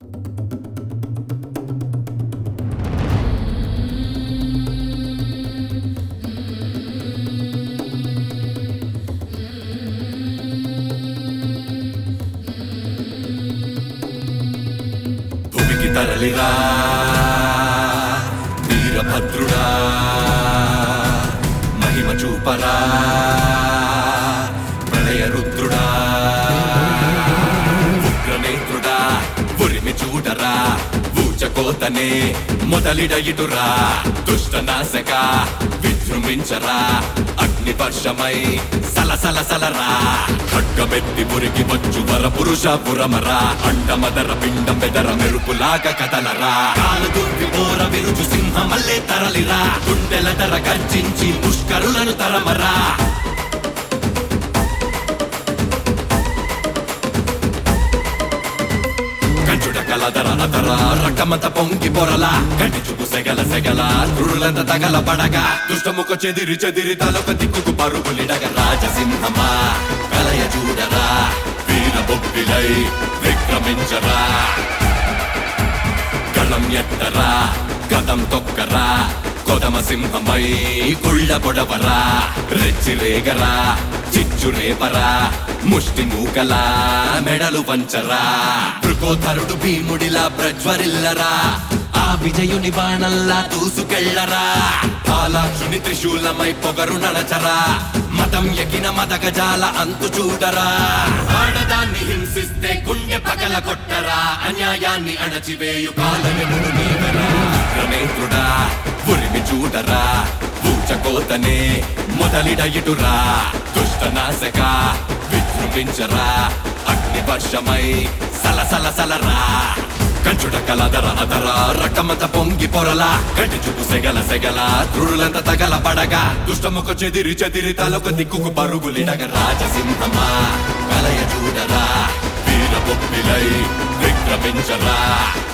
భూమికి తరలిరా వీరభద్రుడా మహిమ చూపరా ప్రళయ రుద్రుడా ఉగ్రనేత్రుడా ఉరిమి చూడరా ఊచకోతనే మొదలిడ ఇటురా దుష్ట నాశక విజృంభించరా అగ్ని వర్షమై సలసల సలరా ఖడ్గమెత్తి మురికి వచ్చు వర పురుష పురమరా అండమదర పిండం బెదర మెరుపులాగా కదలరా కాలు దుర్వి బోర విరుచు సింహ మల్లే తరలిరా గుండెల తర గర్జించి పుష్కరులను తరమరా కంచుడ కలదర అదర రకమంత పొంగి పొరల కంటి చూపు సెగల సెగల క్రూరులంత తగల పడగా దుష్టముఖ చెదిరి చెదిరి తలొక దిక్కుకు పరుగులిడగ రాజసింహమా కలయ చూడరా వీర బొబ్బిలై విక్రమించరా గళం ఎత్తరా గదం తొక్కరా కొదమ సింహమై కుళ్ళ పొడవరా రెచ్చి రేగరా చిచ్చు రేపరా ముష్టి మూకలా మెడలు వంచరా మృగోధరుడు భీముడిలా ప్రజ్వరిల్లరా ఆ విజయుని బాణల్లా దూసుకెళ్ళరా పాలాక్షుని త్రిశూలమై పొగరు నడచరా మతం ఎగిన మదగజాల అంతు చూడరా ఆడదాన్ని హింసిస్తే గుండె పగల కొట్టరా అన్యాయాన్ని అణచివేయు పాలనముడు నీవరా రమేంద్రుడా ఉరిమి చూడరా ఊచకోతనే మొదలిడ ఇటురా దుష్ట నాశక విజృంభించరా అగ్ని వర్షమై సలసల సలరా కంచుడ కలదర అదర రకమంత పొంగి పొరల కంటి చూపు సెగల సెగల క్రూరులంత తగల పడగా దుష్టముఖ చెదిరి చెదిరి తలొక దిక్కుకు పరుగులిడగ రాజసింహమా కలయ చూడరా వీర బొప్పిలై విక్రమించరా